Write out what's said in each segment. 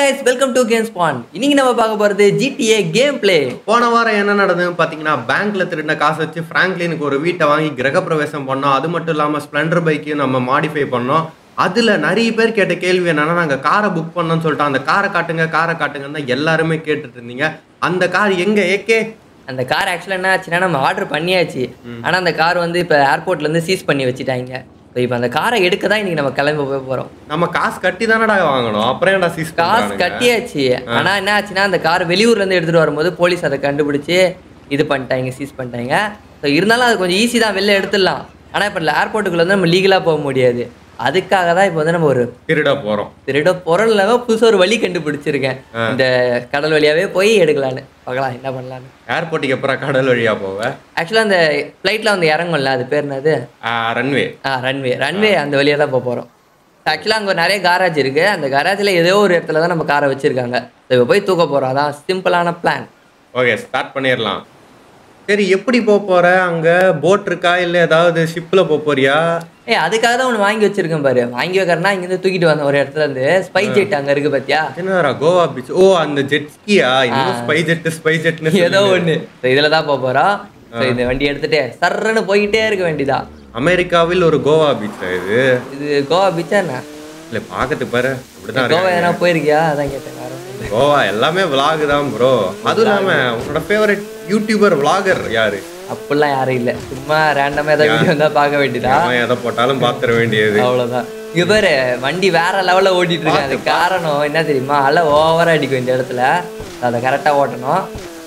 guys welcome to game spawn இன்னைக்கு நம்ம பார்க்க போறது GTA கேம் பிளே போன வாரம் என்ன நடந்ததுன்னு பார்த்தீங்கன்னா பேங்க்ல திருடின காசு வச்சு பிராங்க்லினுக்கு ஒரு வீட்டை வாங்கி கிரகப்பிரவேசம் பண்ணோம் அது மட்டும் இல்லாமல் ஸ்ப்ளெண்டர் பைக்கையும் நம்ம மாடிஃபை பண்ணோம் அதில் நிறைய பேர் கேட்ட கேள்வி என்னன்னா நாங்கள் காரை புக் பண்ணோம்னு சொல்லிட்டு அந்த காரை காட்டுங்க காரை காட்டுங்கன்னு தான் எல்லாருமே கேட்டுட்டு இருந்தீங்க அந்த கார் எங்க ஏகே அந்த கார் ஆக்சுவலாக என்ன ஆச்சுன்னா நம்ம ஆர்டர் பண்ணியாச்சு ஆனா அந்த கார் வந்து இப்போ ஏர்போர்ட்ல இருந்து சீஸ் பண்ணி வச்சுட்டாங்க ஸோ இப்போ அந்த காரை எடுக்க தான் இன்னைக்கு நம்ம கிளம்பி போய் போறோம் நம்ம காசு கட்டி தானடா வாங்கணும் அப்புறம் ஏன்டா சீஸ் காசு கட்டியாச்சு ஆனா என்ன ஆச்சுன்னா அந்த கார் வெளியூர்ல இருந்து எடுத்துட்டு வரும்போது போலீஸ் அதை கண்டுபிடிச்சு இது பண்ணிட்டாங்க சீஸ் பண்ணிட்டாங்க ஸோ இருந்தாலும் அது கொஞ்சம் ஈஸி தான் வெளில எடுத்துடலாம் ஆனா இப்போ ஏர்போர்ட்டுக்குள்ள வந்து நம்ம லீகலா போக முடியாது அதுக்காக தான் இப்போ வந்து நம்ம ஒரு திருட போறோம் திருட பொருள் இல்லாம புதுசா ஒரு வழி கண்டுபிடிச்சிருக்கேன் இந்த கடல் வழியாவே போய் எடுக்கலான்னு பார்க்கலாம் என்ன பண்ணலான்னு ஏர்போர்ட்டுக்கு அப்புறம் கடல் வழியா போவ ஆக்சுவலாக அந்த ஃப்ளைட்டில் வந்து இறங்கும்ல அது பேர் என்னது ரன்வே ஆ ரன்வே ரன்வே அந்த வழியாக தான் போக போகிறோம் ஆக்சுவலாக அங்கே நிறைய காராஜ் இருக்குது அந்த காராஜில் ஏதோ ஒரு இடத்துல தான் நம்ம காரை வச்சுருக்காங்க இப்போ போய் தூக்க போகிறோம் அதான் சிம்பிளான பிளான் ஓகே ஸ்டார்ட் பண்ணிடலாம் சரி எப்படி போக போற அங்க போட் இருக்கா இல்ல ஏதாவது ஷிப்ல போக போறியா ஏய் அதுக்காக தான் ஒன்று வாங்கி வச்சிருக்கேன் பாரு வாங்கி வைக்கிறேன்னா இங்கேருந்து தூக்கிட்டு வந்த ஒரு இடத்துல இருந்து ஸ்பை ஜெட் அங்கே இருக்குது பார்த்தியா என்னடா கோவா பீச் ஓ அந்த ஜெட் ஸ்கியா இன்னும் ஸ்பை ஜெட் ஸ்பை ஜெட்னு ஏதோ ஒன்று ஸோ இதில் தான் போக போகிறோம் ஸோ இந்த வண்டி எடுத்துகிட்டு சர்றன்னு போய்கிட்டே இருக்க வேண்டியதா அமெரிக்காவில் ஒரு கோவா பீச் இது இது கோவா பீச்சா என்ன இல்ல பாக்கத்து பாரு அப்படிதான் கோவா இருக்கு. எதனா போயிருக்கியா அதான் கேட்டேன் வேற ஒண்ணும் இல்ல. கோவா எல்லாமே vlog தான் ப்ரோ அதுவும் இல்லாம உன்னோட ஃபேவரட் யூடியூபர் vlogger யாரு அப்படிலாம் யாரும் இல்லை சும்மா ரேண்டமாக ஏதாவது வீடியோ வந்தால் பார்க்க வேண்டியதா அவன் எதை போட்டாலும் பாத்துற வேண்டியது அவ்வளவுதான் இங்க பாரு வண்டி வேற லெவல்ல ஓட்டிட்டு இருக்கு அது காரணம் என்ன தெரியுமா அலை ஓவரா அடிக்கும் இந்த இடத்துல அதை கரெக்டா ஓட்டணும்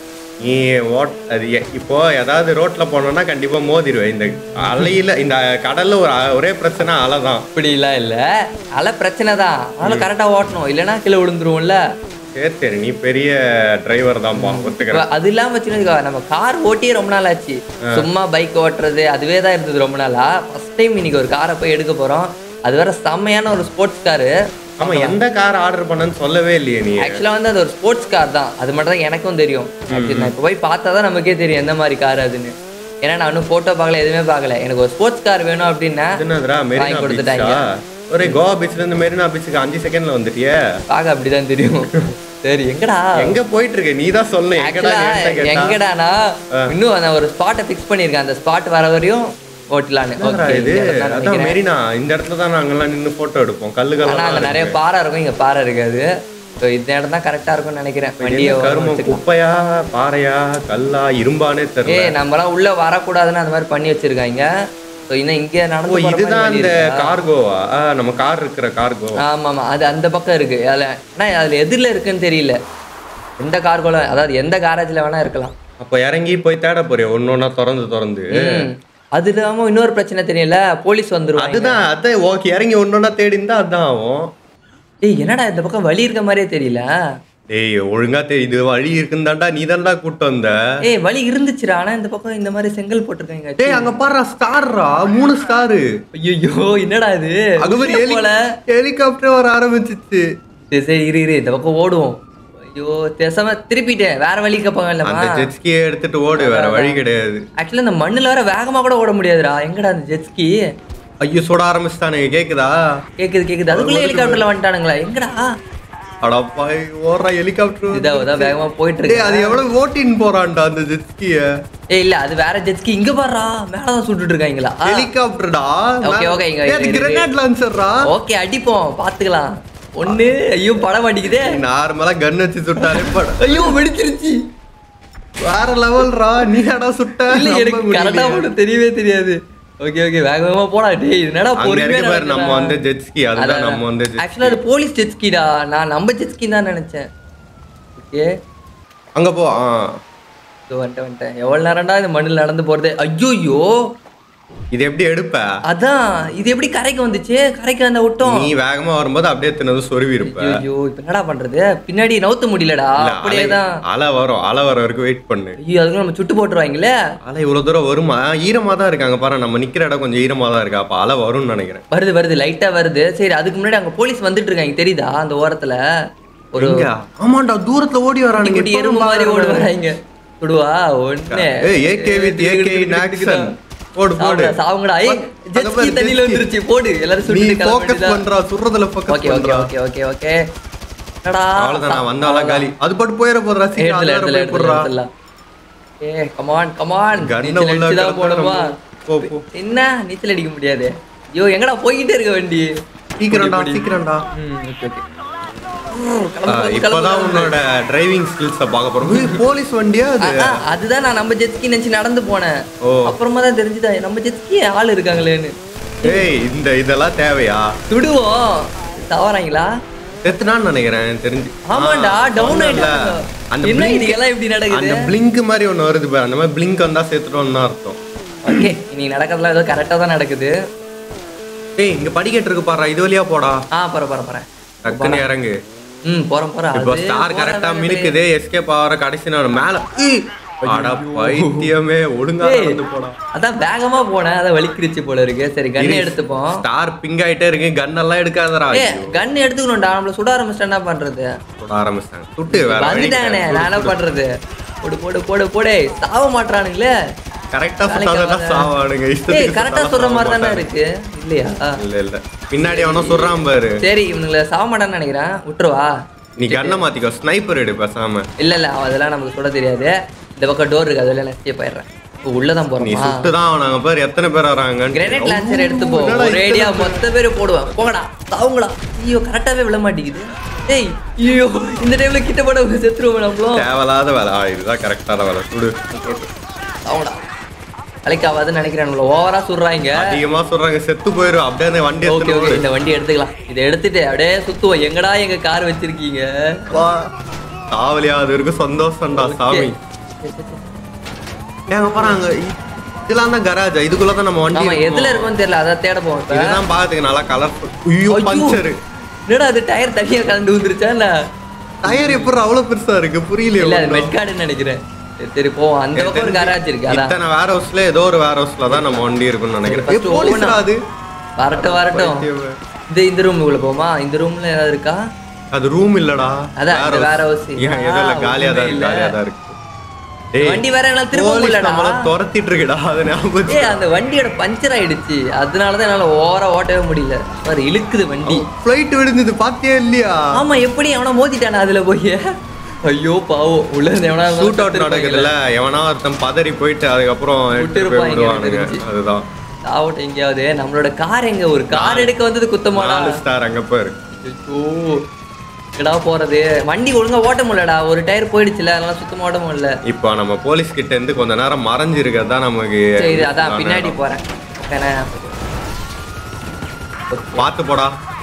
நீ ஓட் அது எ- இப்போ ஏதாவது ரோட்ல போனோம்னா கண்டிப்பா மோதிடுவேன் இந்த அலையில இந்த கடல்ல ஒரு அ- ஒரே பிரச்சனை அலை தான் இப்படிலாம் இல்ல அலை பிரச்சனை தான் ஆனாலும் கரெக்டா ஓட்டணும் இல்லைன்னா கீழே விழுந்துருவோம்ல சரி சரி நீ பெரிய டிரைவர் தான்ப்பா ஒத்துக்கிறேன் இப்ப அது இல்லாம வச்சுக்கோ நம்ம கார் ஓட்டியே ரொம்ப நாள் ஆச்சு சும்மா பைக் ஓட்டுறது அதுவே தான் இருந்தது ரொம்ப நாளா ஃபர்ஸ்ட் டைம் இன்னைக்கு ஒரு காரை போய் எடுக்க போறோம் அது வேற செம்மையான ஒரு ஸ்போர்ட்ஸ் காரு ஆமா எந்த கார் ஆர்டர் பண்ணன்னு சொல்லவே இல்லையே நீ ஆக்சுவலாக வந்து அது ஒரு ஸ்போர்ட்ஸ் கார் தான் அது மட்டும் தான் எனக்கும் தெரியும் Actually, நான் இப்போ போய் பார்த்தா தான் நமக்கே தெரியும் எந்த மாதிரி கார் அதுன்னு ஏன்னா நான் இன்னும் ஃபோட்டோ பார்க்கல எதுவுமே பார்க்கல எனக்கு ஒரு ஸ்போர்ட்ஸ் கார் வேணும் அப்படின்னா என்னதுடா மெரினா வாங்கி கொடுத்துட்டாங்க. பீச்சா ஒரே கோவா பீச்ல இருந்து மெரினா பீச்சுக்கு அஞ்சு செகண்ட்ல வந்துட்டியே பார்க்க அப்படிதான் தெரியும் சரி எங்கடா எங்க போயிட்டு இருக்க நீ தான் சொல்லு எங்கடா Actually, ஏன்டா கேட்டா? எங்கடானா இன்னும் நான் ஒரு ஸ்பாட்டை ஃபிக்ஸ் பண்ணியிருக்கேன் அந்த ஸ்பாட் வர வரையும் ஓட்டலான்னு என்னடா ஓகே இது அதான் மெரினா இந்த இடத்துல தான் நாங்கெல்லாம் நின்னு போட்டோ எடுப்போம் ஆனா அங்க கல்லுகள் நிறைய பாறை இருக்கும் இங்க பாறை இருக்காது ஸோ இந்த இடம் தான் கரெக்டா இருக்கும்னு நினைக்கிறேன் வண்டியை கருமம் குப்பையா பாறையா கல்லா இரும்பானே தெரியல ஏய் நம்மலாம் உள்ள வரக்கூடாதுன்னு அந்த மாதிரி பண்ணி வச்சிருக்காங்க ஸோ இன்னும் இங்க ஓ நடந்து போற மாதிரி இதுதான் வழி இந்த இருக்கா? கார்கோவா ஆ, நம்ம கார் இருக்கிற கார்கோ ஆமா ஆமா அது அந்த பக்கம் இருக்கு அதுல ஆனா அதுல எதிரில் இருக்குன்னு தெரியல எந்த கார்கோல அதாவது எந்த காரேஜ்ல வேணா இருக்கலாம் அப்ப இறங்கி போய் தேட போறியா ஒன்னொன்னா திறந்து திறந்து ம். அது இல்லாம இன்னொரு பிரச்சனை தெரியல போலீஸ் வந்துருவாங்க அதுதான் அதான் ஓகே இறங்கி ஒன்னொன்னா தேடி இருந்தா அதான் ஆகும் ஏய் என்னடா இந்த பக்கம் வழி இருக்க மாதிரியே தெரியல டேய் ஒழுங்கா தெ இது வழி இருக்குந்தாண்டா நீ தான்டா கூட்டு வந்த ஏய் வழி இருந்துச்சுடா ஆனா இந்த பக்கம் இந்த மாதிரி செங்கல் போட்டிருக்காங்க டேய் அங்க பாரு ஸ்டார்ரா மூணு ஸ்டாரு ஐயோ என்னடா இது அது மாதிரி உள்ள போல ஹெலிகாப்டர் வர ஆரம்பிச்சிச்சு சரி சரி இரு இரு இந்த பக்கம் ஓடுவோம் ஐயோ பேசாம திருப்பிட்டேன் வேற வழிக்கு போக அந்த இல்லமா ஜெட்ஸ்கியை எடுத்துட்டு ஓடு வேற வழி கிடையாது ஆக்சுவலா இந்த மண்ணுல வேற வேகமா கூட ஓட முடியாதுடா எங்கடா அந்த ஜெட்ஸ்கி ஐயோ சுட ஆரம்பிச்சிட்டானுங்க கேக்குதா கேக்குது கேக்குது அதுக்குள்ள ஹெலிகாப்டர்ல வந்துட்டானுங்களா எங்கடா அடப்பாய் ஓடுற ஹெலிகாப்டர் இதா இதா வேகமா போயிட்டு டேய் இருக்கு அது எவ்வளவு ஓட்டின்னு போறான்டா அந்த ஜெட்ஸ்கிய ஏய் இல்ல அது வேற ஜெட்ஸ்கி இங்க பாருடா மேலதான் சுட்டுட்டு இருக்காங்களா ஹெலிகாப்டர்டா Okay, okay, இங்க இருக்கு. கிரனேட் லான்ச்சர்ரா ஓகே அடிப்போம் பாத்துக்கலாம் ஒண்ணு ஐயோ படம் அடிக்குதே நார்மலா கன் வச்சு சுட்டாலே பட ஐயோ வெடிச்சிருச்சு வேற லெவல்ரா நீ அடா சுட்ட இல்ல நம்ப எனக்கு முடியலையே. கரெக்டா மட்டும் தெரியவே தெரியாது ஓகே ஓகே வேக வேகமா போடா டேய் இது என்னடா அங்க இருக்கு பாரு நம்ம வந்து ஜெட்ஸ்கி அதுதான் நம்ம வந்து jet ski. ஆக்சுவலா அது போலீஸ் ஜெட்ஸ்கிடா நான் நம்ம ஜெட்ஸ்கி தான் நினைச்சேன் ஓகே அங்க போ ஆ. இதோ வந்துட்டேன் வந்துட்டேன் எவ்வளவு நேரம்டா இந்த மண்ணில் நடந்து போறது ஐயோயோ இது எப்படி எடுப்ப அதான் இது எப்படி கரைக்கு வந்துச்சு கரைக்கு வந்த விட்டோம் நீ வேகமா வரும்போது அப்படியே தின்னது சொருவி இருப்ப ஐயோ இப்ப என்னடா பண்றது பின்னாடி நவுத்த முடியலடா இல்ல, அப்படியே அலை- தான் அலை வரும் அலை வர வரைக்கும் வெயிட் பண்ணு ஐயோ அதுக்கு நம்ம சுட்டு போட்டுருவாங்களே அலை இவ்வளவு தூரம் வருமா ஈரமா தான் இருக்காங்க பாரு நம்ம நிக்கிற இடம் கொஞ்சம் ஈரமா தான் இருக்கா அப்ப அலை வரும்னு நினைக்கிறேன் வருது வருது லைட்டா வருது சரி அதுக்கு முன்னாடி அங்க போலீஸ் வந்துட்டு இருக்காங்க தெரியுதா அந்த ஓரத்துல ஒரு எங்க? ஆமாண்டா தூரத்துல ஓடி வரானுங்க குட்டி எறும்பு மாதிரி ஓடு வராங்க விடுவா ஒண்ணு ஏய் AK with AK in action போடு போடு சாவுடா, சாவுங்கடா ஏய் அங்க ஜெட் பாரு, தண்ணில jet ski. வந்துருச்சு போடு எல்லாரும் நீ சுட்டு ஃபோக்கஸ் பண்றா சுடுறதுல ஃபோக்கஸ் ஓகே ஓகே பண்றா ஓகே ஓகே ஓகே என்னடா அவ்வளவுதான் நான் வந்தாலும் காலி அது பாட்டு போயிட போதுடா சீக்கிரம் எடுத்துல அது வேற எடுத்துல போய் எடுத்துல போடுறா. எடுத்துல ஏ கமான் கமான் கன்னை நீச்சல் உள்ள அடிச்சு தான் கிடத்தா போடுமா நம்ம- போ, போ. என்ன நீச்சல் அடிக்க முடியாது ஐயோ எங்கடா போய்கிட்டே இருக்க வண்டி சீக்கிரம்டா சீக்கிரம்டா ம் ஓகே ஓகே ஆ, இப்பதான் உன்னோட டிரைவிங் ஸ்கில்ஸ பார்க்க போறோம் ஏய், போலீஸ் வண்டியா அது அதுதான் நான் நம்ம ஜெட்ஸ்கி நினைச்சு நடந்து போனேன் ஓ. அப்புறமா தான் தெரிஞ்சுதா நம்ம ஜெட்ஸ்கி ஆள் இருக்காங்களேன்னு ஏய் இந்த இதெல்லாம் தேவையா சுடுவோம் தவறாங்களா செத்துனான்னு நினைக்கிறேன் எனக்கு தெரிஞ்சு ஆமாண்டா ஆ, டவுன் சொன்னேன்ல. ஆயிட்டாங்க அந்த என்ன blink- இதுக்கெல்லாம் இப்படி அந்த நடக்குது பிளிங்க் மாதிரி ஒண்ணு வருது பாரு அந்த மாதிரி பிளிங்க் வந்தா செத்துட்டோம்னு தான் அர்த்தம் ஓகே இன்னைக்கு நடக்கிறதுலாம் ஏதோ கரெக்டா தான் நடக்குது ஏய் இங்க படிக்கட்டு இருக்கு பாரு இது வழியா போடா ஆ போற போற போறேன் டக்குன்னு இறங்கு ம் போறோம் போறோம் இப்போ அது ஸ்டார் போற கரெக்டா வேலை. மினுக்குது எஸ்கேப் ஆகிற கடைசி நேரம் மேல ஏய், அட பைத்தியமே ஒழுங்கா ஏய், நடந்து போடா அதான் வேகமா போனேன் அதான் வலிக்கிருச்சு போல இருக்கு சரி கண்ணை எடுத்துப்போம் ஸ்டார் பிங்க் ஆயிட்டே இருக்கு கன் எல்லாம் எடுக்காதடா ஏ கன் எடுத்துக்கணும்டா நம்மள சுட ஆரம்பிச்சிட்டா என்ன பண்றது சுட ஆரம்பிச்சிட்டாங்க சுட்டு வேற வழி வந்துட்டானே நான் என்ன பண்றது போடு போடு போடு போடு சாவ மாட்டானுங்களே கரெக்டா வேலைக்கு சுட்டாதான் ஆகாத. சாவானுங்க ஏய் இஷ்டத்துக்கு கரெக்டா சுட்டாதான் சொல்ற சாவ மாதிரி தானே மாட்டாங்க. இருக்கு இல்லையா இல்ல இல்ல பின்னாடி அவனும் சொல்றான் பாரு சரி இவனுங்களை சாவ மாட்டான்னு நினைக்கிறேன் விட்டுருவா நீ கண்ணை மாத்திக்கோ ஸ்னைப்பர் எடு பேசாம இல்ல இல்ல அவன் அதெல்லாம் நமக்கு சுட தெரியாது இந்த பக்கம் டோர் இருக்கு அதெல்லாம் நான் எஸ்கேப் ஆயிடுறேன் இப்போ உள்ளதான் நீ போறோமா சுட்டு தான் அவனாங்க பாரு எத்தனை பேர் வராங்க கிரேனைட் லான்ச்சர் எடுத்து போ என்னடா ஒரு ஐடியா மொத்த பேர் போடுவான் போங்கடா சாவுங்களா ஐயோ கரெக்டாவே விழ மாட்டேங்குது ஏய் ஐயோ இந்த டைம்ல கிட்ட போட செத்துருவோம் நம்மளும் தேவையில்லாத வேலை ஆ, இதுதான் கரெக்டான வேலை சுடு சாவுங்களா அழைக்காவாதுன்னு நினைக்கிறேன் நம்மள ஓவரா சுடுறாங்க அதிகமா சொல்றாங்க செத்து போயிரும் அப்படியே அந்த வண்டி ஓகே எடுத்துட்டு ஓகே ஓடு. இந்த வண்டி எடுத்துக்கலாம் இதை எடுத்துட்டு அப்படியே சுத்துவோம் எங்கடா எங்க கார் வச்சிருக்கீங்க வா காவலியா அது வரைக்கும் சந்தோஷம்டா சாமி ஏங்க போறாங்க இதெல்லாம் தான் கராஜா இதுக்குள்ள தான் நம்ம வண்டி ஆமா இருக்குமா? எதுல இருக்கும்னு தெரியல அதான் தேட போவோம் இப்ப. இதுதான் பாத்துக்க நல்லா கலர்ஃபுல் ஐயோ ஐயோ. பஞ்சரு என்னடா அது டயர் தனியா கலந்து வந்துருச்சா இல்ல டயர் எப்படி அவ்வளவு பெருசா இருக்கு புரியலையே இல்ல அது ஒண்ணும். மெட்கார்டுன்னு நினைக்கிறேன் சரி, சரி போவோம் அந்த எனக்கு பக்கம் ஒரு தெரிஞ்சு கராஜ் இருக்கு அதான் இத்தனை வேர் ஹவுஸ்ல ஏதோ ஒரு வேர் ஹவுஸ்ல தான் நம்ம வண்டி இருக்குன்னு நினைக்கிறேன் First ஏய், போலீஸ்டா ஒவ்வொண்ணா. அது வரட்டும் வரட்டும் பைத்தியமே. இந்த இந்த ரூம் உள்ள போமா இந்த ரூம்ல ஏதாவது இருக்கா அது ரூம் இல்லடா அதான், இந்த warehouse. warehouse. ஏன் எதுவும் இல்ல ஆ, காலியா தான் ஒண்ணுமே இருக்கு இல்ல. காலியா தான் இருக்கு டேய், வண்டி வேற என்னால திரும்ப போலீஸ் முடியலடா. நம்மள துரத்திட்டு இருக்குடா அது ஞாபகம் ஏய் அந்த வண்டியோட பஞ்சர் ஆயிடுச்சு அதனாலதான் என்னால ஓவரா ஓட்டவே முடியல பாரு இழுக்குது வண்டி ஃப்ளைட் விழுந்தது பாத்தியா இல்லையா ஆமா எப்படி அவன மோதிட்டானா அதுல போய் ஐயோ பாவம் உள்ள இருந்து எவனா இருந்தாலும் ஷூட் அவுட் செத்துருப்பாங்கல்ல. நடக்குதுல்ல எவனா ஒருத்தன் பதறி போயிட்டு அதுக்கப்புறம் எடுத்துட்டு போய் விட்டுருப்பாங்க எனக்கு விடுவானுங்க தெரிஞ்சு. அதுதான் சாவட்டும் எங்கேயாவது நம்மளோட கார் எங்க ஒரு கார் எடுக்க வந்தது குத்தமாடா நாலு ஸ்டார் அங்க பாரு ஐயோ எடா போறது வண்டி ஒழுங்கா ஓட்ட முடியலடா ஒரு டயர் போயிடுச்சுல அதனால சுத்தமா ஓட்ட முடியல இப்போ நம்ம போலீஸ் கிட்ட இருந்து கொஞ்ச நேரம் மறைஞ்சு இருக்கிறது தான் நமக்கு சரி இது அதான் பின்னாடி போறேன் ஓகேண்ணே பார்த்து போடா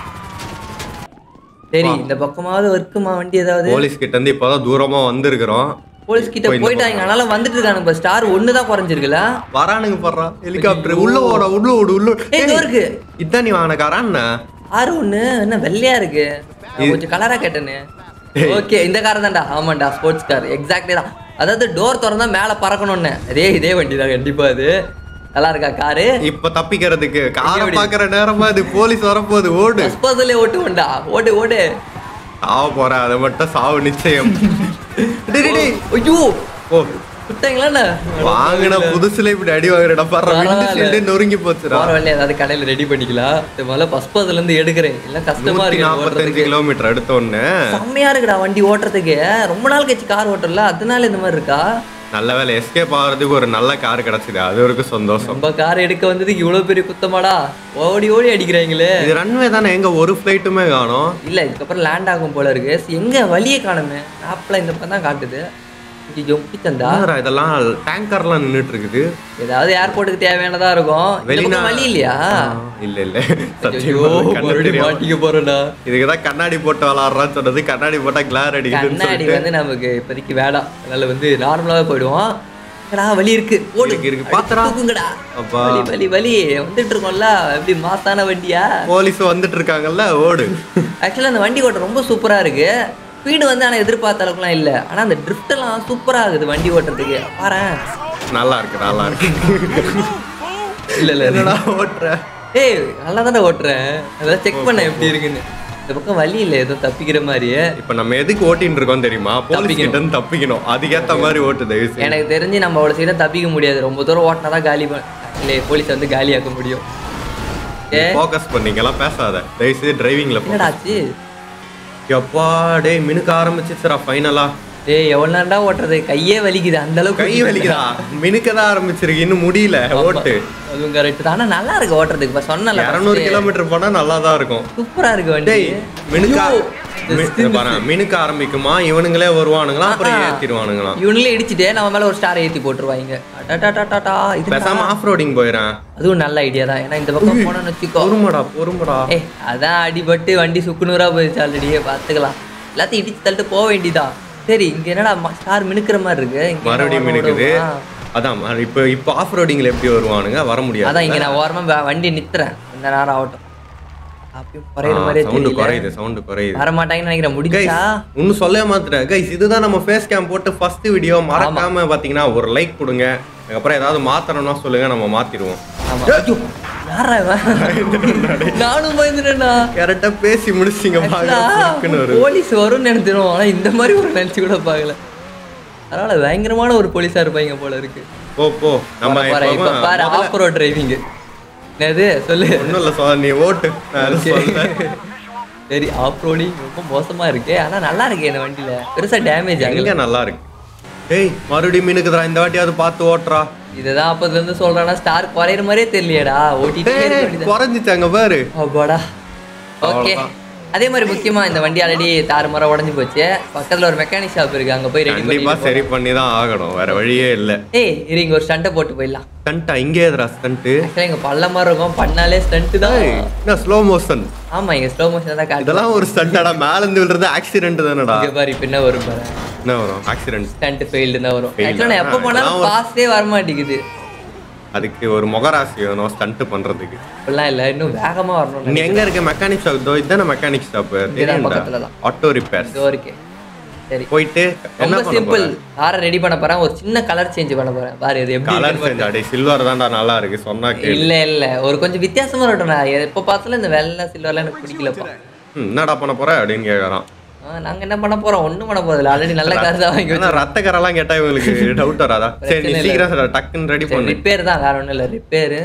சரி இந்த பக்கமாவது இருக்குமா வண்டி ஏதாவது போலீஸ் கிட்ட இருந்து இப்பதான் தூரமா வந்திருக்கிறோம் போலீஸ் கிட்ட இப்போ இந்த போயிட்டாங்க அதனால வந்துட்டு இருக்கானுங்க இப்ப ஸ்டார் ஒன்னு தான் குறைஞ்சிருக்குல்ல வரானுங்க படுறா ஹெலிகாப்டர் உள்ள ஓட உள்ள ஓடு உள்ள ஓடு. ஏய், இதோ இருக்கு. இதான் நீ வாங்கின காரா என்ன ஆறு ஒண்ணு என்ன வெள்ளையா இருக்கு நான் கொஞ்சம் கலரா கேட்டேன்னு ஓகே இந்த கார் தான்டா ஆமாண்டா ஸ்போர்ட்ஸ் கார் எக்ஸாக்ட்லி தான் அதாவது டோர் திறந்தா மேல பறக்கணும்னு அதே இதே வண்டி தான் கண்டிப்பா அது நல்லா இருக்கா காரு இப்ப தப்பிக்கிறதுக்கு காரை எப்படி? பாக்குற நேரமா இது போலீஸ் வரப்போகுது ஓடு பஸ் பஸ்ல ஓட்டுவோண்டா ஓடு ஓடு சாவ போற அதை மட்டும் சாவு நிச்சயம் டேய், டேய், டேய். ஐயோ ஓ விட்டாங்களா வாங்கின புதுசுல இப்படி அடி வாங்குறடா பாரு பரவாயில்ல. விண்டு நொறுங்கி போச்சுடா போற வழியா ஏதாவது கடையில ரெடி பண்ணிக்கலாம் இது முதல்ல பஸ் பஸ்ல இருந்து எடுக்கிறேன் இல்ல கஷ்டமா நூத்தி இருக்கு நாற்பத்தஞ்சு ஓட்டுறதுக்கு கிலோமீட்டர் எடுத்த உடனே செம்மையா இருக்குடா வண்டி ஓட்டுறதுக்கு ரொம்ப நாள் கழிச்சு கார் ஓட்டல அதனால இந்த மாதிரி இருக்கா நல்ல வேலை எஸ்கேப் ஆகிறதுக்கு ஒரு நல்ல கார் கிடைச்சது அது வரைக்கும் சந்தோஷம் நம்ம கார் எடுக்க வந்ததுக்கு இவ்வளவு பெரிய குத்தமாடா ஓடி ஓடி அடிக்கிறாங்களே இது ரன்வே தானே எங்க ஒரு ஃபிளைட்டுமே காணும் இல்ல இதுக்கப்புறம் லேண்ட் ஆகும் போல இருக்கு சரி, எங்க வழியே காணுமே ஆப்ல இந்த பக்கம் தான் காட்டுது ஐயோ தந்தா இதெல்லாம் டேங்கர்லாம் நின்னுட்டு இருக்குது ஏதாவது ஏர்போர்ட்டுக்கு தேவையானதா இருக்கும் இந்த வெளிநா பக்கம் வழி இல்லையா ஆ, இல்ல இல்ல ஐயோ சத்தியமா கண்ணு மறுபடியும் தெரியாம. மாட்டிக்க போறோம்டா இதுக்குதான் கண்ணாடி போட்டு விளாடுறான்னு சொன்னது கண்ணாடி போட்டா கிளார் அடிக்குதுன்னு கண்ணாடி சொல்லிட்டு வந்து நமக்கு இப்போதைக்கு வேடாம் அதனால வந்து நார்மலாவே போயிடுவோம் எங்கடா வலி இருக்கு ஓடு இருக்கு, இருக்கு. அடிச்சு பாத்துடா. தூக்குங்கடா அப்பா. வலி வலி வலி வந்துட்டு இருக்கோம்ல எப்படி மாசான வண்டியா போலீஸ் வந்துட்டு இருக்காங்கல்ல ஓடு ஆக்சுவலா அந்த வண்டி ஓட்ட ரொம்ப சூப்பரா இருக்கு ஸ்பீடு வந்து ஆனா எதிர்பார்த்த அளவுக்குலாம் இல்ல ஆனா அந்த ட்ரிஃப்ட் எல்லாம் சூப்பரா இருக்குது வண்டி ஓட்டுறதுக்கு பாரேன் நல்லா இருக்கு நல்லா இருக்கு இல்ல இல்ல என்னடா ஓட்டுற ஏய் நல்லா தானே ஓட்டுறேன் அதான் செக் பண்ண எப்படி இருக்குன்னு இந்த பக்கம் வழி இல்ல ஏதோ தப்பிக்கிற மாதிரியே இப்ப நம்ம எதுக்கு ஓட்டின்னு இருக்கோம் தெரியுமா போலீஸ் தப்பிக்கணும். கிட்ட இருந்து தப்பிக்கணும் அதுக்கேத்த மாதிரி ஓட்டு தயவு செய்து. எனக்கு தெரிஞ்சு நம்ம அவ்வளோ சீக்கிரம் தப்பிக்க முடியாது ரொம்ப தூரம் ஓட்டினா தான் காலி பண்ண இல்லை போலீஸ் வந்து காலியாக்க முடியும் ஏ ஃபோக்கஸ் பண்ணீங்கலாம் பேசாத தயவு செய்து டிரைவிங்ல என்னடா ஆச்சு எப்பா டேய் மினுக்க ஆரம்பிச்சிச்சுடா ஃபைனலா டேய் எவ்வளவு நேரம்டா ஓட்டுறது கையே வலிக்குது அந்த அளவுக்கு கை வலிக்குதா மினுக்க தான் ஆரம்பிச்சிருக்கு இன்னும் முடியல ஓட்டு அதுவும் கரெக்ட் தான் ஆனா நல்லா இருக்கு ஓட்டுறதுக்கு இப்ப சொன்னல இரநூறு கிலோமீட்டர் போனா நல்லா தான் இருக்கும் சூப்பரா இருக்கு வண்டி டேய் மினுக்கா ஐயோ, மி- பாரு, மினுக்க ஆரம்பிக்குமா இவனுங்களே வருவானுங்களாம் அப்புறம் ஏத்திடுவானுங்களாம் இவனுங்களே இடிச்சிட்டு நம்ம மேல ஒரு ஸ்டார் ஏத்தி போட்டுருவாங்க அடடடடடா, இது பேசாம ஆஃப் ரோடிங் போயிடறேன் அதுவும் நல்ல ஐடியா தான் ஏன்னா இந்த பக்கம் போனோம்னு வச்சுக்கோ பொறுமடா பொறுமடா ஏய் அதான் அடிபட்டு வண்டி சுக்குநூறா போயிடுச்சு ஆல்ரெடியே பார்த்துக்கலாம் எல்லாத்தையும் இடிச்சு தள்ளிட்டு போக வேண்டியதான் சரி இங்க என்னடா ஸ்டார் மினுக்கிற மாதிரி இருக்கு இங்க என்ன மறுபடியும் ஓரம் மினுக்குது ஓடுமா? அதான் ம- இப்போ இப்போ ஆஃப் ரோடிங்ல எப்படி வருவானுங்க வர முடியாது அதான் இங்க நான் ஓரமா வ- வண்டி நித்துறேன் இந்த நேரம் ஆகட்டும் அப்பயும் குறையிற மாதிரியே சவுண்டு தெரியல குறையுது சவுண்டு குறையுது வர மாட்டாங்கன்னு நினைக்கிறேன் கைஸ் முடிச்சா இன்னும் சொல்ல மாத்துறேன் கைஸ் இதுதான் நம்ம ஃபேஸ் கேம் போட்டு ஃபர்ஸ்ட் வீடியோ மறக்காம பாத்தீங்கன்னா ஒரு லைக் கொடுங்க அதுக்கப்புறம் ஏதாவது மாத்தணும்னா சொல்லுங்க நம்ம மாத்திடுவோம் ஆமா ஐயோ, யாரா இவன் நானும் பயந்துட்டேன்னா கரெக்டா பேசி முடிச்சிங்க பாக்குன்னு ஒரு போலீஸ் வரும்னு நினைச்சிரும் ஆனா இந்த மாதிரி ஒரு நினைச்சு கூட பார்க்கல அதனால பயங்கரமான ஒரு போலீஸா இருப்பாங்க போல இருக்கு போ போ நம்ம பாரு இப்ப இப்போ பாரு ஆஃப் ரோட் டிரைவிங் என்னது சொல்லு ஒண்ணும் இல்ல சொல்ல நீ ஓட்டு நான் எதுவும் சொல்லல. சரி ஆஃப் ரோடிங் ரொம்ப மோசமா இருக்கு ஆனா நல்லா இருக்கு இந்த வண்டியில பெருசா டேமேஜ் ஆகல எங்க நல்லா இருக்கு ஏய் மறுபடியும் மினுக்குதுடா இந்த வாட்டியாவது பார்த்து ஓட்டுறா இதுதான் அப்பதுல இருந்து சொல்றேன்னா ஸ்டார் குறையிற மாதிரியே தெரியலையேடா ஓட்டிட்டே இருக்க வேண்டியது குறைஞ்சிச்சாங்க பாரு அப்பாடா ஓகே அதே மாதிரி முக்கியமா இந்த வண்டி ஆல்ரெடி தாறு முறை உடஞ்சு போச்சு பக்கத்துல ஒரு மெக்கானிக் ஷாப் இருக்கு அங்க போய் ரெடி பண்ணி கண்டிப்பா சரி பண்ணி தான் ஆகணும் வேற வழியே இல்ல ஏய் இரு இங்க ஒரு ஸ்டண்ட்டை போட்டு போயிடலாம் ஸ்டண்டா இங்கே எதுரா ஸ்டண்ட் ஆக்சுவலா இங்க பள்ள மாதிரி இருக்கும் பண்ணாலே ஸ்டண்ட் தான் என்ன ஸ்லோ மோஷன் ஆமா இங்க ஸ்லோ மோஷன் தான் காட்டு இதெல்லாம் ஒரு ஸ்டண்டாடா மேல இருந்து விழுறது ஆக்சிடென்ட் தானடா இங்க பாரு இப்ப என்ன வரும் பாரு என்ன வரும் ஆக்சிடென்ட் ஸ்டண்ட் ஃபெயில்டு தான் வரும் Failed ஆக்சுவலா நான் எப்போ ஆ, போனாலும் இதெல்லாம் பாஸ்டே வர மாட்டேங்குது அதுக்கு ஒரு முகராசி வேணும் ஸ்டண்ட் பண்றதுக்கு அப்படிலாம் இல்ல இன்னும் வேகமா வரணும் நீ எங்க இருக்க மெக்கானிக் ஷாப் இதோ இதுதானே மெக்கானிக் ஷாப் பக்கத்துல தான். ஆட்டோ ரிப்பேர் இதோ இருக்கு சரி போயிட்டு என்ன ரொம்ப பண்ண சிம்பிள் காரை ரெடி பண்ண போறேன் ஒரு சின்ன கலர் சேஞ்ச் பண்ண போறேன் பாரு இது எப்படி கலர் இருக்குன்னு செஞ்சா டே சில்வர் தான்டா நல்லா இருக்கு சொன்னா பாரு. கேளு இல்ல இல்ல ஒரு கொஞ்சம் வித்தியாசமா இருக்கட்டும் நான் எப்ப பார்த்தாலும் இந்த வெள்ளை சில்வர்லாம் எனக்கு பிடிக்கலப்பா ம், என்னடா பண்ண போற அப்படின்னு கேக்குறான் ஆ, நாங்க என்ன பண்ண போறோம் ஒண்ணும் பண்ண போறதில்ல ஆல்ரெடி நல்ல கார் தான் வாங்கி ஆனா ரத்த கரெல்லாம் கேட்டா இவங்களுக்கு டவுட் வராதா சரி நீ சீக்கிரம் டக்குன்னு ரெடி பண்ணு ரிப்பேர் தான் வேற ஒண்ணும் இல்ல ரிப்பேர்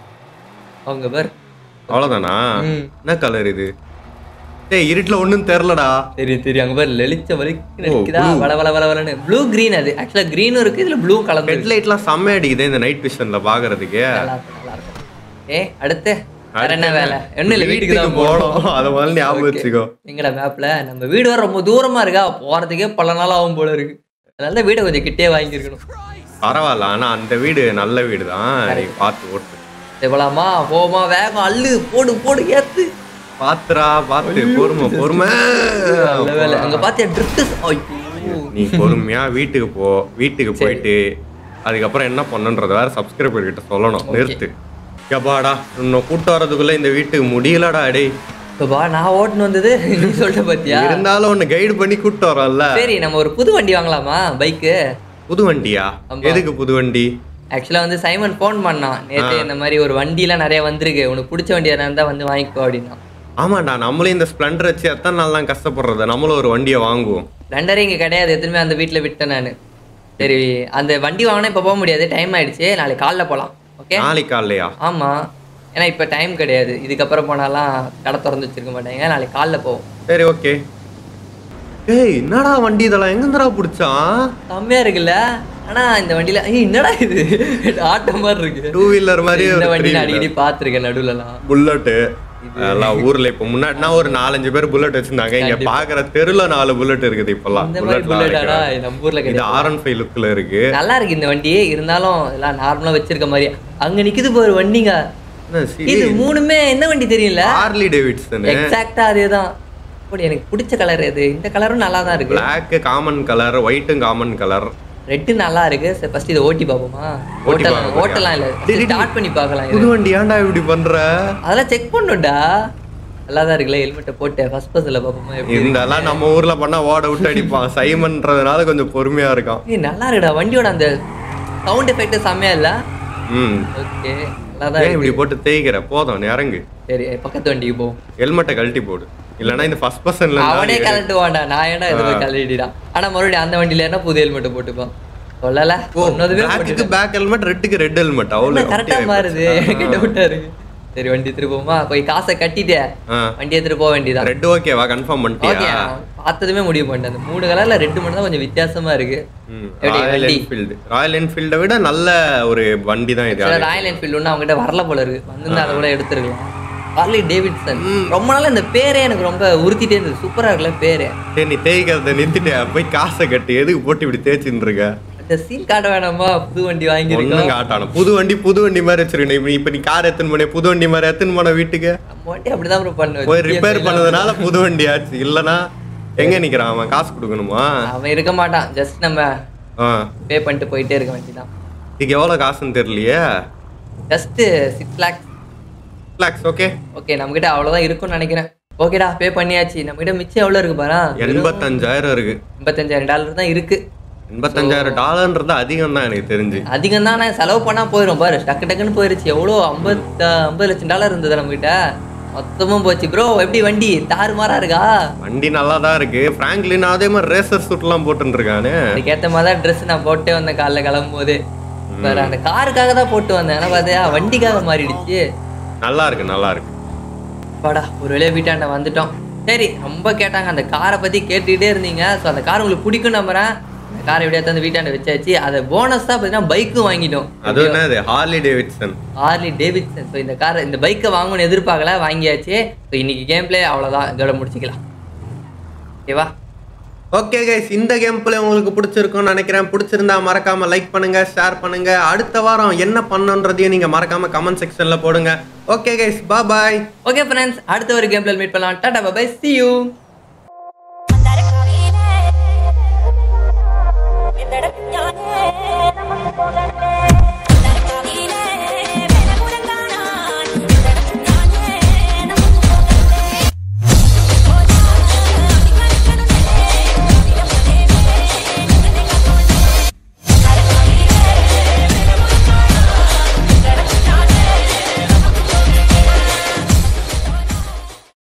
அவங்க பேர் அவ்வளவுதானா ம். என்ன கலர் இது டேய் இருட்டுல ஒண்ணும் தெரியலடா தெரியும் தெரியும் அங்க பேர் லெளிச்ச வரைக்கும் நிக்குதா blue. வள வள வள வளன்னு ப்ளூ கிரீன் அது ஆக்சுவலா கிரீனும் இருக்கு இதுல ப்ளூ கலந்து ஹெட்லைட்லாம் செம்ம அடிக்குது இந்த நைட் விஷன்ல பாக்குறதுக்கு நல்லா இருக்கும் நல்லா இருக்கும் ஏ அடுத்து வேற என்ன வேலை ஒண்ணும் இல்ல வீட்டுக்கு தான் போனோம் போகணும் அதை முதல்ல ஞாபகம் வச்சுக்கோ எங்கடா மேப்ல நம்ம வீடு வர ரொம்ப தூரமா இருக்கா போறதுக்கே பல நாள் ஆகும் போல இருக்கு அதனால தான் வீடை கொஞ்சம் கிட்டே வாங்கியிருக்கணும் பரவாயில்ல ஆனா அந்த வீடு நல்ல வீடு தான் நீ பார்த்து ஓட்டு எவ்வளோமா போமா வேகம் அள்ளு போடு போடு ஏத்து பாத்துரா பாத்து பொறுமை பொறுமை நல்ல வேலை அங்க பாத்தியா ட்ரிப்ட் ஐயோ நீ பொறுமையா வீட்டுக்கு போ வீட்டுக்கு போயிட்டு அதுக்கப்புறம் என்ன பண்ணுன்றத வேற சப்ஸ்கிரைபர் கிட்ட சொல்லணும் நிறுத்து எப்பாடா இன்னும் கூட்டு வரதுக்குள்ள இந்த வீட்டுக்கு முடியலடா டேய் இப்ப நான் ஓட்டுன்னு வந்தது நீ சொல்லிட்ட பாத்தியா இருந்தாலும் ஒன்னு கைடு பண்ணி கூட்டு வரோம்ல சரி நம்ம ஒரு புது வண்டி வாங்கலாமா பைக்கு புது வண்டியா ஆமா. எதுக்கு புது வண்டி ஆக்சுவலா வந்து சைமன் ஃபோன் பண்ணான் நேற்று இந்த மாதிரி ஒரு வண்டிலாம் நிறைய வந்திருக்கு உனக்கு பிடிச்ச வண்டி எதனா இருந்தா வந்து வாங்கிக்கோ அப்படின்னா ஆமாண்டா நம்மளும் இந்த ஸ்ப்ளெண்டர் வச்சு எத்தனை நாள் தான் கஷ்டப்படுறது நம்மளும் ஒரு வண்டியை வாங்குவோம் ரெண்டரை இங்க கிடையாது எதுவுமே அந்த வீட்ல விட்டேன் நான் சரி அந்த வண்டி வாங்கினா இப்போ போக முடியாது டைம் ஆயிடுச்சு நாளைக்கு காலைல போகலாம் ஓகே நாளைக்கு காலையா ஆமா ஏன்னா இப்போ டைம் கிடையாது இதுக்கப்புறம் போனாலாம் கடை திறந்து வச்சிருக்க மாட்டாங்க நாளைக்கு காலைல போவோம் சரி ஓகே ஏய் என்னடா வண்டி இதெல்லாம் எங்கேருந்துடா பிடிச்சான் செம்மையா இருக்குல்ல ஆனா இந்த வண்டியில ஏய் என்னடா இது ஆட்டோ மாதிரி இருக்கு டூ வீலர் மாதிரி இந்த ஒரு வண்டி நான் அடிக்கடி பார்த்துருக்கேன் நடுவுலலாம் புல்லட்டு எல்லாம் ஊர்ல இப்ப முன்னாடினா ஒரு நாலஞ்சு பேர் புல்லட் வச்சிருந்தாங்க இங்க பாக்குற தெருல நாலு புல்லட் இருக்குது இப்பெல்லாம் இந்த மாதிரி புல்லட்டாடா நம்ம ஊர்ல இது கிடையாது ஆர் ஒன் ஃபைவ் லுக்ல இருக்கு நல்லா இருக்கு இந்த வண்டி இருந்தாலும் எல்லாம் நார்மலா வச்சிருக்க மாதிரி அங்க நிக்குது பாரு வண்டிங்க இது மூணுமே என்ன வண்டி தெரியல ஹார்லி டேவிட்சன் எக்ஸாக்டா அதேதான் அப்படி எனக்கு பிடிச்ச கலர் இது இந்த கலரும் நல்லா தான் இருக்கு பிளாக் காமன் கலர் ஒயிட்டும் காமன் கலர் ரெட்டு நல்லா இருக்கு சரி ஃபர்ஸ்ட் இதை ஓட்டி பார்ப்போமா ஓட்டி ஓட்டலாம் பார்க்க ஓட்டலாம் இல்ல டேய், டேய், ஸ்டார்ட் பண்ணி பார்க்கலாம் இது புது வண்டி ஏன்டா இப்படி பண்ற அதெல்லாம் செக் பண்ணுடா நல்லா தான் இருக்குல்ல ஹெல்மெட்டை போட்டு ஃபர்ஸ்ட் பஸ்ல பார்ப்போமா எப்படி இதெல்லாம் நம்ம ஊர்ல பண்ணா ஓட விட்டு அடிப்பான் சைமன்றதுனால கொஞ்சம் பொறுமையா இருக்கான் ஏய் நல்லா இருக்குடா வண்டியோட அந்த சவுண்ட் எஃபெக்ட் செம்மையா இல்ல ம் ஓகே நல்லா தான் ஏன் இருக்கு இப்படி போட்டு தேய்க்கிற போதும் நீ இறங்கு சரி பக்கத்து வண்டிக்கு போவோம் ஹெல்மெட்டை கழட்டி போடு இல்லைன்னா இந்த ஃபர்ஸ்ட் பர்சன்ல அவனே கலட்டுவான்டா நான் ஏன்டா எதுவும் கலட்டிடான் ஆனா மறுபடியும் அந்த வண்டியில என்ன புது ஹெல்மெட் போட்டுப்பான் சொல்லல சொன்னதுமே பிளாக்குக்கு பேக் ஹெல்மெட் ரெட்டுக்கு ரெட் ஹெல்மெட் அவ்வளோ கரெக்டா மாறுது எனக்கு டவுட்டா இருக்கு சரி வண்டி எடுத்துட்டு போமா போய் காசை கட்டிட்டு வண்டி எடுத்துட்டு போக வேண்டியதான் ரெட் ஓகேவா கன்ஃபார்ம் ஓகே பண்ணிட்டியா பார்த்ததுமே முடிவு பண்ணிட்டேன் அந்த மூணு கலர்ல ரெட்டு மட்டும் தான் கொஞ்சம் வித்தியாசமா இருக்கு எப்படி ராயல் வண்டி? என்ஃபீல்டு ராயல் என்ஃபீல்டை விட நல்ல ஒரு வண்டி தான் இது சில ராயல் என்ஃபீல்டு ஒன்று அவங்ககிட்ட வரல போல இருக்கு வந்திருந்தா அதை கூட எடுத்துருக்கலாம் ஹார்லி டேவிட்சன் ரொம்ப நாள் இந்த பேரே எனக்கு ரொம்ப உறுத்திட்டே இருந்தது சூப்பரா இருக்குல்ல பேரு சரி நீ தேய்க்கிறத நிறுத்திட்டு போய் காசை கட்டி எதுக்கு போட்டு இப்படி தேய்ச்சின்னு இருக்க அந்த சீன் காட்ட வேணாமா புது வண்டி ஒண்ணும் வாங்கியிருக்கோம் காட்டானும் புது வண்டி புது வண்டி மாதிரி வச்சிருக்கணும் இப்ப- இப்ப நீ கார் எத்தனை போனே புது வண்டி மாதிரி எத்தனை போன வீட்டுக்கு நம்ம வண்டி அப்படிதான் bro பண்ணுவேன் போய் ரிப்பேர் பண்ணதுனால புது வண்டி ஆச்சு இல்லனா எங்க நிக்கிறான் அவன் காசு கொடுக்கணுமா அவன் இருக்க மாட்டான் ஜஸ்ட் நம்ம ஆ பே பண்ணிட்டு போயிட்டே இருக்க வேண்டியதான் இதுக்கு எவ்வளவு காசுன்னு தெரியலையே just six lakhs lakhs okay okay நம்மகிட்ட அவ்வளவுதான் இருக்கும்னு நினைக்கிறேன் ஓகேடா பே பண்ணியாச்சு நம்மகிட்ட மிச்சம் எவ்வளவு இருக்கு பாரா எண்பத்தஞ்சாயிரம் இருக்கு எண்பத்தஞ்சாயிரம் டாலர் தான் இருக்கு எண்பத்தஞ்சாயிரம் டாலர்ன்றது அதிகம் தான் எனக்கு தெரிஞ்சு அதிகம் தான் நான் செலவு பண்ணா போயிடும் பாரு டக்கு டக்குன்னு போயிருச்சு எவ்வளோ ஐம்பத்த ஐம்பது லட்சம் டாலர் இருந்தது நம்மகிட்ட மொத்தமும் போச்சு ப்ரோ எப்படி வண்டி தாறுமாறா இருக்கா வண்டி நல்லா தான் இருக்கு பிராங்க்லின் அதே மாதிரி ரேசர் சூட்லாம் போட்டுன்னு இருக்கானு அதுக்கேற்ற மாதிரி தான் ட்ரெஸ் நான் போட்டே வந்தேன் காலைல கிளம்பும் போது வேற அந்த காருக்காக தான் போட்டு வந்தேன் ஆனா பார்த்தியா வண்டிக்காக மாறிடுச்சு நல்லா இருக்கு நல்லா இருக்கு வாடா ஒரு வேலையை வீட்டாண்ட வந்துட்டோம் சரி ரொம்ப கேட்டாங்க அந்த காரை பத்தி கேட்டுக்கிட்டே இருந்தீங்க ஸோ அந்த கார் உங்களுக்கு பிடிக்கும் நம்புறேன் அந்த காரை எப்படியா அந்த வீட்டாண்ட வச்சாச்சு அதை போனஸ் தான் பார்த்தீங்கன்னா பைக்கும் வாங்கிட்டோம் அது என்னது Harley Davidson Harley Davidson so இந்த காரை இந்த பைக்கை வாங்கணும்னு எதிர்பார்க்கல வாங்கியாச்சு ஸோ இன்னைக்கு கேம் பிளே அவ்வளோதான் இதோட முடிச்சுக்கலாம் ஓகேவா ஓகே கைஸ் இந்த கேம் பிளே உங்களுக்கு பிடிச்சிருக்கும்னு நினைக்கிறேன் பிடிச்சிருந்தா மறக்காம லைக் பண்ணுங்க ஷேர் பண்ணுங்க அடுத்த வாரம் என்ன பண்ணுன்றதையும் நீங்க மறக்காம கமெண்ட் செக்ஷன்ல போடுங்க ஓகே கைஸ் பா பாய் ஓகே ஃப்ரெண்ட்ஸ் அடுத்த ஒரு கேம் பிளே மீட் பண்ணலாம் டாடா பை சி யூ